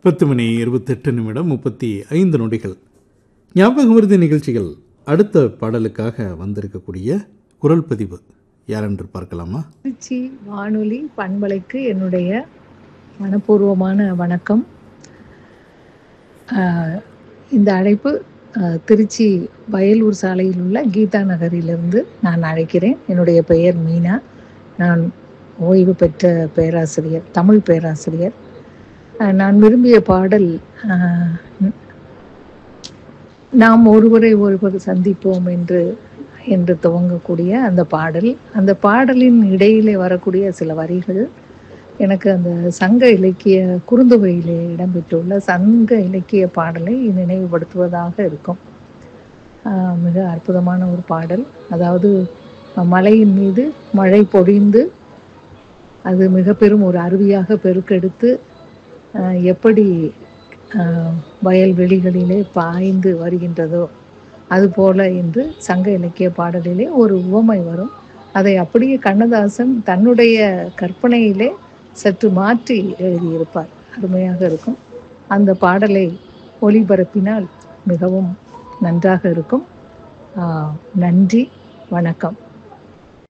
பத்து மணி இருபத்தெட்டு நிமிடம் முப்பத்தி ஐந்து நொடிகள் ஞாபக விருது நிகழ்ச்சிகள் அடுத்த பாடலுக்காக வந்திருக்கக்கூடிய குரல் பதிவு யாரென்று பார்க்கலாமா திருச்சி வானொலி பண்பலைக்கு என்னுடைய மனப்பூர்வமான வணக்கம் ஆஹ் இந்த அழைப்பு ஆஹ் திருச்சி வயலூர் சாலையில் உள்ள கீதா நகரிலிருந்து நான் அழைக்கிறேன் என்னுடைய பெயர் மீனா நான் ஓய்வு பெற்ற பேராசிரியர் தமிழ் பேராசிரியர் ஆஹ் நான் விரும்பிய பாடல் ஆஹ் நாம் ஒருவரை ஒருவர் சந்திப்போம் என்று என்று துவங்கக்கூடிய அந்த பாடல் அந்த பாடலின் இடையிலே வரக்கூடிய சில வரிகள் எனக்கு அந்த சங்க இலக்கிய குறுந்தொகையிலே இடம்பெற்றுள்ள சங்க இலக்கிய பாடலை நினைவுபடுத்துவதாக இருக்கும் ஆஹ் மிக அற்புதமான ஒரு பாடல் அதாவது மலையின் மீது மழை பொழிந்து அது மிக பெரும் ஒரு அருவியாக பெருக்கெடுத்து ஆஹ் எப்படி ஆஹ் வயல்வெளிகளிலே பாய்ந்து வருகின்றதோ அதுபோல என்று சங்க இலக்கிய பாடலிலே ஒரு உவமை வரும் அதை அப்படியே கண்ணதாசன் தன்னுடைய கற்பனையிலே சற்று மாற்றி எழுதியிருப்பார் அருமையாக இருக்கும் அந்த பாடலை ஒளிபரப்பினால் மிகவும் நன்றாக இருக்கும் ஆஹ் நன்றி வணக்கம்